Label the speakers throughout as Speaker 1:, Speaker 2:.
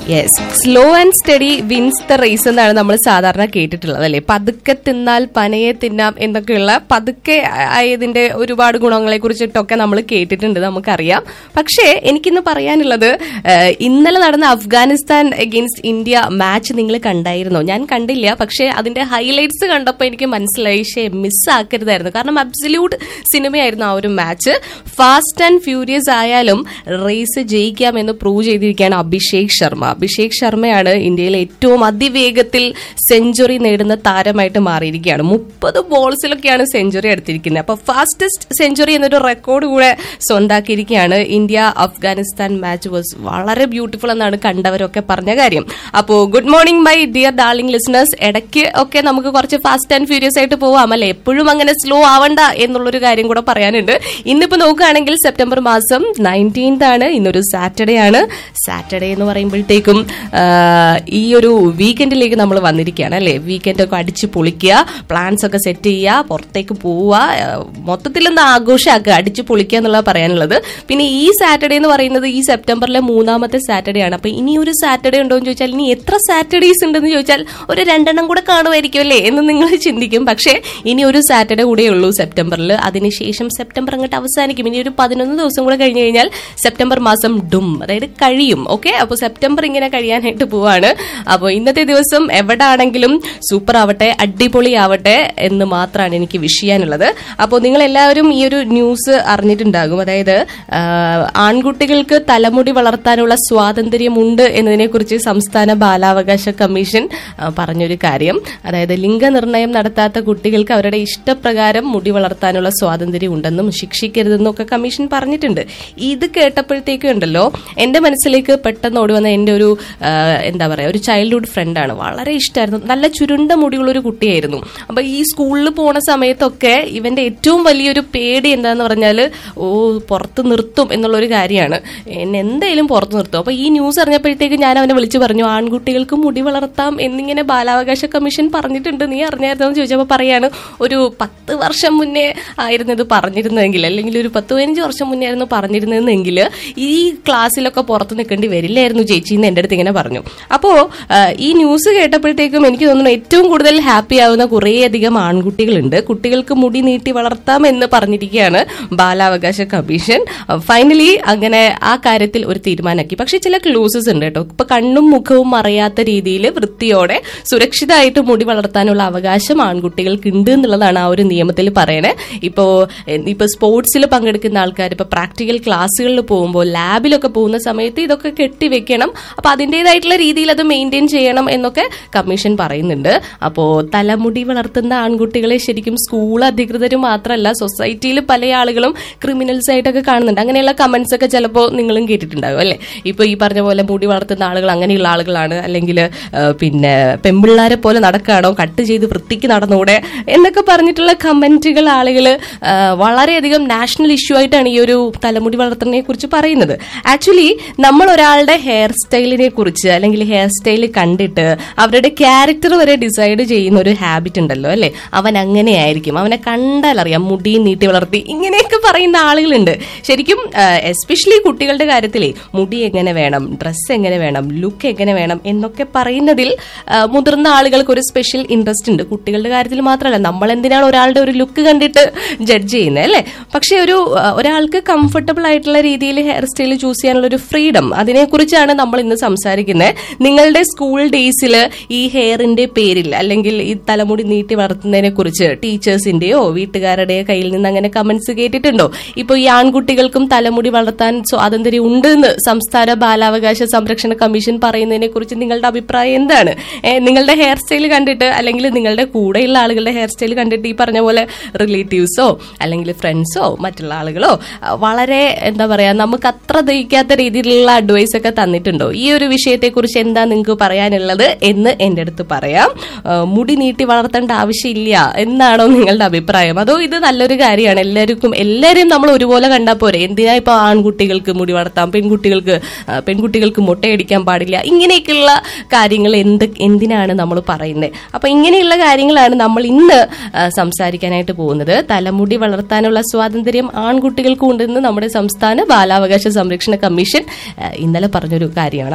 Speaker 1: yes slow and steady wins the race എന്നാണ് നമ്മൾ സാധാരണ കേട്ടിട്ടുള്ളത് അല്ലേ പതുക്കെ തിന്നാൽ പനയെ തിന്നാം എന്നൊക്കെയുള്ള പതുക്കെ ആയതിന്റെ ഒരുപാട് ഗുണങ്ങളെ കുറിച്ചിട്ടൊക്കെ നമ്മൾ കേട്ടിട്ടുണ്ട് നമുക്കറിയാം പക്ഷേ എനിക്കിന്ന് പറയാനുള്ളത് ഏഹ്, ഇന്നലെ നടന്ന അഫ്ഗാനിസ്ഥാൻ അഗെയിൻസ്റ്റ് ഇന്ത്യ മാച്ച് നിങ്ങൾ കണ്ടായിരുന്നോ ഞാൻ കണ്ടില്ല പക്ഷേ അതിന്റെ ഹൈലൈറ്റ്സ് കണ്ടപ്പോൾ എനിക്ക് മനസ്സിലായി ശേ മിസ്സാക്കരുതായിരുന്നു കാരണം അബ്സല്യൂട്ട് സിനിമയായിരുന്നു ആ ഒരു മാച്ച് ഫാസ്റ്റ് ആൻഡ് ഫ്യൂരിയസ് ആയാലും റേസ് ജയിക്കാമെന്ന് പ്രൂവ് ചെയ്തിരിക്കുകയാണ് അഭിഷേക് ശർമ്മ അഭിഷേക് ശർമ്മയാണ് ഇന്ത്യയിലെ ഏറ്റവും അതിവേഗത്തിൽ സെഞ്ചുറി നേടുന്ന താരമായിട്ട് മാറിയിരിക്കുകയാണ് മുപ്പത് ബോൾസിലൊക്കെയാണ് സെഞ്ചുറി എടുത്തിരിക്കുന്നത് അപ്പൊ ഫാസ്റ്റസ്റ്റ് സെഞ്ചുറി എന്നൊരു റെക്കോർഡ് കൂടെ സ്വന്താക്കിയിരിക്കുകയാണ് ഇന്ത്യ അഫ്ഗാനിസ്ഥാൻ മാച്ച് വാസ് വളരെ ബ്യൂട്ടിഫുൾ എന്നാണ് കണ്ടവരൊക്കെ പറഞ്ഞ കാര്യം അപ്പോ good morning my dear darling listeners ഇടയ്ക്ക് ഒക്കെ നമുക്ക് കുറച്ച് ഫാസ്റ്റ് ആൻഡ് ഫ്യൂരിയസ് ആയിട്ട് പോവാം അല്ലെ എപ്പോഴും അങ്ങനെ സ്ലോ ആവണ്ട എന്നുള്ളൊരു കാര്യം കൂടെ പറയാനുണ്ട് ഇന്നിപ്പോ നോക്കുകയാണെങ്കിൽ സെപ്റ്റംബർ മാസം നയൻറ്റീൻത് ആണ് ഇന്നൊരു സാറ്റർഡേ ആണ് സാറ്റർഡേ എന്ന് പറയുമ്പോഴത്തേക്കും ആ, ഈ ഒരു വീക്കെൻഡിലേക്ക് നമ്മൾ വന്നിരിക്കുകയാണ് അല്ലെ വീക്കെൻഡ് ഒക്കെ അടിച്ച് പൊളിക്കുക പ്ലാൻസ് ഒക്കെ സെറ്റ് ചെയ്യുക പുറത്തേക്ക് പോവുക ആ, മൊത്തത്തിൽ ഒന്ന് ആഘോഷമാക്കുക അടിച്ച് പൊളിക്കുക എന്നുള്ളത് പറയാനുള്ളത് പിന്നെ ഈ സാറ്റർഡേ എന്ന് പറയുന്നത് ഈ സെപ്റ്റംബറിലെ മൂന്നാമത്തെ സാറ്റർഡേ ആണ് അപ്പൊ ഇനി ഒരു സാറ്റർഡേ ഉണ്ടോ എന്ന് ചോദിച്ചാൽ ഇനി എത്ര സാറ്റർഡേസ് ഉണ്ടെന്ന് ചോദിച്ചാൽ ഒരു രണ്ടെണ്ണം കൂടെ കാണുമായിരിക്കും അല്ലേ എന്ന് നിങ്ങൾ ചിന്തിക്കും പക്ഷേ ഇനി ഒരു സാറ്റർഡേ കൂടെ ഉള്ളൂ സെപ്റ്റംബറിൽ അതിനുശേഷം സെപ്റ്റംബർ അങ്ങോട്ട് അവസാനിക്കും ഇനി ഒരു പതിനൊന്ന് ദിവസം കൂടെ കഴിഞ്ഞ് കഴിഞ്ഞാൽ സെപ്റ്റംബർ മാസം ഡും അതായത് കഴിയും ഓക്കെ അപ്പോൾ സെപ്റ്റംബർ ഇങ്ങനെ കഴിയാനായിട്ട് പോവാണ് അപ്പോൾ ഇന്നത്തെ ദിവസം എവിടെ ആണെങ്കിലും സൂപ്പർ ആവട്ടെ അടിപൊളി ആവട്ടെ എന്ന് മാത്രമാണ് എനിക്ക് വിഷയാനുള്ളത് അപ്പോൾ നിങ്ങൾ എല്ലാവരും ഈ ഒരു ന്യൂസ് അറിഞ്ഞിട്ടുണ്ടാകും അതായത് ആ, ആൺകുട്ടികൾക്ക് തലമുടി വളർത്താനുള്ള സ്വാതന്ത്ര്യമുണ്ട് എന്നതിനെക്കുറിച്ച് സംസ്ഥാന ബാലാവകാശ കമ്മീഷൻ ആ, പറഞ്ഞൊരു കാര്യം അതായത് ലിംഗനിർണയം നടത്താത്ത കുട്ടികൾക്ക് അവരുടെ ഇഷ്ടപ്രകാരം മുടി വളർത്താനുള്ള സ്വാതന്ത്ര്യം ഉണ്ടെന്നും ശിക്ഷിക്കരുതെന്നും ഒക്കെ കമ്മീഷൻ പറഞ്ഞിട്ടുണ്ട് ഇത് കേട്ടപ്പോഴത്തേക്കും ഉണ്ടല്ലോ എന്റെ മനസ്സിലേക്ക് പെട്ടെന്ന് ഓടി വന്ന എന്റെ ഒരു ആ, എന്താ പറയാ ഒരു ചൈൽഡ്ഹുഡ് ഫ്രണ്ടാണ് വളരെ ഇഷ്ടമായിരുന്നു നല്ല ചുരുണ്ട മുടിയുള്ള ഒരു കുട്ടിയായിരുന്നു അപ്പൊ ഈ സ്കൂളിൽ പോണ സമയത്തൊക്കെ ഇവന്റെ ഏറ്റവും വലിയൊരു പേടി എന്താന്ന് പറഞ്ഞാല് ഓ പുറത്ത് നിർത്തും എന്നുള്ള ഒരു കാര്യമാണ് എന്നെ എന്തായാലും പുറത്ത് നിർത്തും അപ്പൊ ഈ ന്യൂസ് അറിഞ്ഞപ്പോഴത്തേക്ക് ഞാൻ അവനെ വിളിച്ചു പറഞ്ഞു ആൺകുട്ടികൾക്ക് മുടി വളർത്താം എന്നിങ്ങനെ ബാലാവകാശ കമ്മീഷൻ പറഞ്ഞിട്ടുണ്ട് നീ അറിഞ്ഞായിരുന്നോ എന്ന് ചോദിച്ചപ്പോൾ പറയാണ് ഒരു പത്ത് വർഷം മുന്നേ ആയിരുന്നു ഇത് പറഞ്ഞിരുന്നതെങ്കിൽ അല്ലെങ്കിൽ ഒരു പത്ത് പതിനഞ്ച് വർഷം മുന്നേ ആയിരുന്നു പറഞ്ഞിരുന്നതെങ്കിൽ ഈ ക്ലാസ്സിലൊക്കെ പുറത്ത് നിൽക്കേണ്ടി വരില്ലായിരുന്നു ചേച്ചി എന്ന് എൻ്റെ അടുത്ത് ഇങ്ങനെ പറഞ്ഞു അപ്പോ ആ, ഈ ന്യൂസ് കേട്ടപ്പോഴത്തേക്കും എനിക്ക് തോന്നുന്നു ഏറ്റവും കൂടുതൽ ഹാപ്പി ആവുന്ന കുറേയധികം ആൺകുട്ടികളുണ്ട് കുട്ടികൾക്ക് മുടി നീട്ടി വളർത്താം എന്ന് പറഞ്ഞിരിക്കുകയാണ് ബാലാവകാശ കമ്മീഷൻ ഫൈനലി അങ്ങനെ ആ കാര്യത്തിൽ ഒരു തീരുമാനമാക്കി പക്ഷെ ചില ക്ലൂസസ് ഉണ്ട് കേട്ടോ ഇപ്പൊ കണ്ണും മുഖവും മറയാത്ത രീതിയിൽ വൃത്തിയോടെ സുരക്ഷിതമായിട്ട് മുടി വളർത്താനുള്ള അവകാശം ആൺകുട്ടികൾക്ക് ഉണ്ട് എന്നുള്ളതാണ് ആ ഒരു നിയമത്തിൽ പറയണേ ഇപ്പോ എ- ഇപ്പൊ സ്പോർട്സിൽ പങ്കെടുക്കുന്ന ആൾക്കാർ ഇപ്പൊ പ്രാക്ടിക്കൽ ക്ലാസ്സുകളിൽ പോകുമ്പോൾ ലാബിലൊക്കെ പോകുന്ന സമയത്ത് ഇതൊക്കെ കെട്ടിവെക്കണം അപ്പൊ അതിൻ്റെതായിട്ടുള്ള രീതിയിൽ അത് മെയിൻറ്റെയിൻ ചെയ്യണം എന്നൊക്കെ കമ്മീഷൻ പറയുന്നുണ്ട് അപ്പോ തലമുടി വളർത്തുന്ന ആൺകുട്ടികളെ ശരിക്കും സ്കൂൾ അധികൃതർ മാത്രമല്ല സൊസൈറ്റിയിൽ പല ആളുകളും ക്രിമിനൽസ് ആയിട്ടൊക്കെ കാണുന്നുണ്ട് അങ്ങനെയുള്ള കമന്റ്സ് ഒക്കെ ചിലപ്പോൾ നിങ്ങളും കേട്ടിട്ടുണ്ടാകും അല്ലെ ഇപ്പൊ ഈ പറഞ്ഞ പോലെ മുടി വളർത്തുന്ന ആളുകൾ അങ്ങനെയുള്ള ആളുകളാണ് അല്ലെങ്കിൽ പിന്നെ പെമ്പിള്ളാരെ പോലെ നടക്കുകയാണോ കട്ട് ചെയ്ത് വൃത്തിക്ക് നടന്നുകൂടെ എന്നൊക്കെ പറഞ്ഞിട്ടുള്ള കമന്റുകൾ ആളുകൾ വളരെയധികം നാഷണൽ ഇഷ്യൂ ആയിട്ടാണ് ഈ ഒരു തലമുടി വളർത്തുന്നതിനെ കുറിച്ച് പറയുന്നത് ആക്ച്വലി നമ്മൾ ഒരാളുടെ ഹെയർ സ്റ്റൈലിനെ കുറിച്ച് അല്ലെങ്കിൽ ഹെയർ സ്റ്റൈൽ കണ്ടിട്ട് അവരുടെ ക്യാരക്ടർ വരെ ഡിസൈഡ് ചെയ്യുന്ന ഒരു ഹാബിറ്റ് ഉണ്ടല്ലോ അല്ലെ അവൻ അങ്ങനെയായിരിക്കും അവനെ കണ്ടാൽ അറിയാം മുടി നീട്ടി വളർത്തി ഇങ്ങനെയൊക്കെ പറയുന്ന ആളുകളുണ്ട് ശരിക്കും എസ്പെഷ്യലി കുട്ടികളുടെ കാര്യത്തിലേ മുടി എങ്ങനെ വേണം ഡ്രസ്സ് എങ്ങനെ വേണം ലുക്ക് എങ്ങനെ വേണം എന്നൊക്കെ പറയുന്നതിൽ ആ, മുതിർന്ന ആളുകൾക്ക് ഒരു സ്പെഷ്യൽ ഇൻട്രസ്റ്റ് ഉണ്ട് കുട്ടികളുടെ കാര്യത്തിൽ മാത്രമല്ല നമ്മൾ എന്തിനാണ് ഒരാളുടെ ഒരു ലുക്ക് കണ്ടിട്ട് ജഡ്ജ് ചെയ്യുന്നത് അല്ലേ പക്ഷെ ഒരു ആ, ഒരാൾക്ക് കംഫർട്ടബിൾ ആയിട്ടുള്ള രീതിയിൽ ഹെയർ സ്റ്റൈൽ ചൂസ് ചെയ്യാനുള്ള ഒരു ഫ്രീഡം അതിനെക്കുറിച്ചാണ് നമ്മൾ ഇന്ന് സംസാരിക്കുന്നത് നിങ്ങളുടെ സ്കൂൾ ഡേയ്സിൽ ഈ ഹെയറിന്റെ പേരിൽ അല്ലെങ്കിൽ ഈ തലമുടി നീട്ടി വളർത്തുന്നതിനെ കുറിച്ച് ടീച്ചേഴ്സിന്റെയോ വീട്ടുകാരുടെയോ കയ്യിൽ നിന്ന് അങ്ങനെ കമന്റ്സ് കേട്ടിട്ടുണ്ടോ ഇപ്പൊ ഈ ആൺകുട്ടികൾക്കും തലമുടി വളർത്താൻ സ്വാതന്ത്ര്യം ഉണ്ടെന്ന് സംസ്ഥാന ബാലാവകാശ സംരക്ഷണ കമ്മീഷൻ പറയുന്നതിനെ കുറിച്ച് നിങ്ങളുടെ അഭിപ്രായം എന്താണ് ഏ, നിങ്ങളുടെ ഹെയർ സ്റ്റൈൽ കണ്ടിട്ട് അല്ലെങ്കിൽ നിങ്ങളുടെ കൂടെയുള്ള ആളുകളുടെ ഹെയർ സ്റ്റൈൽ കണ്ടിട്ട് ഈ പറഞ്ഞ പോലെ റിലേറ്റീവ്സോ അല്ലെങ്കിൽ ഫ്രണ്ട്സോ മറ്റുള്ള ആളുകളോ ആ, വളരെ എന്താ പറയാ നമുക്ക് അത്ര ദഹിക്കാത്ത രീതിയിലുള്ള അഡ്വൈസ് ഒക്കെ തന്നിട്ടുണ്ടോ ഈ ഒരു വിഷയത്തെക്കുറിച്ച് എന്താ നിങ്ങൾക്ക് പറയാനുള്ളത് എന്ന് എൻ്റെ അടുത്ത് പറയാം ആ, മുടി നീട്ടി വളർത്തേണ്ട ആവശ്യമില്ല എന്നാണോ നിങ്ങളുടെ അഭിപ്രായം അതോ ഇത് നല്ലൊരു കാര്യമാണ് എല്ലാവർക്കും എല്ലാവരെയും നമ്മൾ ഒരുപോലെ കണ്ടാൽ പോരെ എന്തിനാ ഇപ്പൊ ആൺകുട്ടികൾക്ക് മുടി വളർത്താം പെൺകുട്ടികൾക്ക് ആ, പെൺകുട്ടികൾക്ക് മുട്ടയടിക്കാൻ പാടില്ല ഇങ്ങനെയൊക്കെയുള്ള കാര്യങ്ങൾ എന്ത് എന്തിനാണ് നമ്മൾ പറയുന്നത് അപ്പൊ ഇങ്ങനെയുള്ള കാര്യങ്ങളാണ് നമ്മൾ ഇന്ന് ആ, സംസാരിക്കാനായിട്ട് പോകുന്നത് തലമുടി വളർത്താനുള്ള സ്വാതന്ത്ര്യം ആൺകുട്ടികൾക്കും ഉണ്ടെന്ന് നമ്മുടെ സംസ്ഥാന ബാലാവകാശ സംരക്ഷണ കമ്മീഷൻ ആ, ഇന്നലെ പറഞ്ഞൊരു കാര്യമാണ്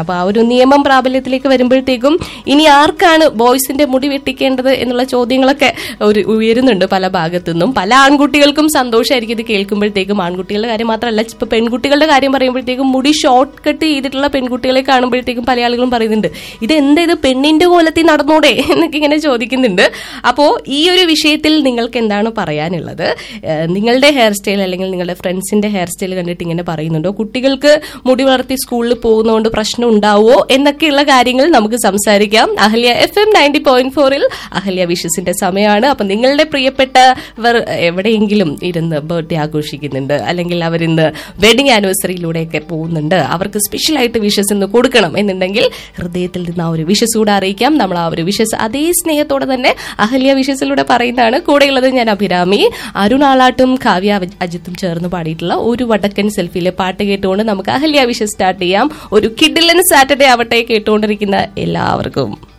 Speaker 1: അപ്പൊ ആ ഒരു നിയമം പ്രാബല്യത്തിലേക്ക് വരുമ്പോഴത്തേക്കും ഇനി ആർക്കാണ് ബോയ്സിന്റെ മുടി വെട്ടിക്കേണ്ടത് എന്നുള്ള ചോദ്യങ്ങളൊക്കെ ഒരു ഉയരുന്നുണ്ട് പല ഭാഗത്തു നിന്നും പല ആൺകുട്ടികൾക്കും സന്തോഷമായിരിക്കും ഇത് കേൾക്കുമ്പോഴത്തേക്കും ആൺകുട്ടികളുടെ കാര്യം മാത്രമല്ല ഇപ്പൊ പെൺകുട്ടികളുടെ കാര്യം പറയുമ്പോഴത്തേക്കും മുടി ഷോർട്ട് കട്ട് ചെയ്തിട്ടുള്ള പെൺകുട്ടികളെ കാണുമ്പോഴത്തേക്കും പല ആളുകളും പറയുന്നുണ്ട് ഇത് എന്താ ഇത് പെണ്ണിന്റെ കോലത്തിൽ നടന്നൂടെ എന്നൊക്കെ ഇങ്ങനെ ചോദിക്കുന്നുണ്ട് അപ്പോ ഈ ഒരു വിഷയത്തിൽ നിങ്ങൾക്ക് എന്താണ് പറയാനുള്ളത് ഏഹ് നിങ്ങളുടെ ഹെയർ സ്റ്റൈൽ അല്ലെങ്കിൽ നിങ്ങളുടെ ഫ്രണ്ട്സിന്റെ ഹെയർ സ്റ്റൈൽ കണ്ടിട്ട് ഇങ്ങനെ പറയുന്നുണ്ടോ കുട്ടികൾക്ക് മുടി വളർത്തി സ്കൂളിൽ പോകുന്നതുകൊണ്ട് പ്രശ്നം ഉണ്ടാവോ എന്നൊക്കെയുള്ള കാര്യങ്ങൾ നമുക്ക് സംസാരിക്കാം അഹല്യ എഫ് എം നയൻറ്റി പോയിന്റ് ഫോറിൽ അഹല്യ വിഷസിന്റെ സമയമാണ് അപ്പൊ നിങ്ങളുടെ പ്രിയപ്പെട്ടവർ എവിടെയെങ്കിലും ഇരുന്ന് ബർത്ത്ഡേ ആഘോഷിക്കുന്നുണ്ട് അല്ലെങ്കിൽ അവരിന്ന് വെഡിങ് ആനിവേഴ്സറിയിലൂടെയൊക്കെ പോകുന്നുണ്ട് അവർക്ക് സ്പെഷ്യൽ ആയിട്ട് വിഷസ് ഇന്ന് കൊടുക്കണം എന്നുണ്ടെങ്കിൽ ഹൃദയത്തിൽ നിന്ന് ആ ഒരു വിഷസ് കൂടെ അറിയിക്കാം നമ്മൾ ആ ഒരു വിഷസ് അതേ സ്നേഹത്തോടെ തന്നെ അഹല്യ വിഷസിലൂടെ പറയുന്നതാണ് കൂടെയുള്ളത് ഞാൻ അഭിരാമി അരുൺ ആളാട്ടും കാവ്യ അജിത്തും ചേർന്ന് പാടിയിട്ടുള്ള ഒരു വടക്കൻ സെൽഫിയിലെ പാട്ട് കേട്ടുകൊണ്ട് നമുക്ക് അഹല്യ വിഷസ് സ്റ്റാർട്ട് ചെയ്യാം ഒരു കിഡിലൻ സാറ്റർഡേ ആവട്ടെ കേട്ടുകൊണ്ടിരിക്കുന്ന എല്ലാവർക്കും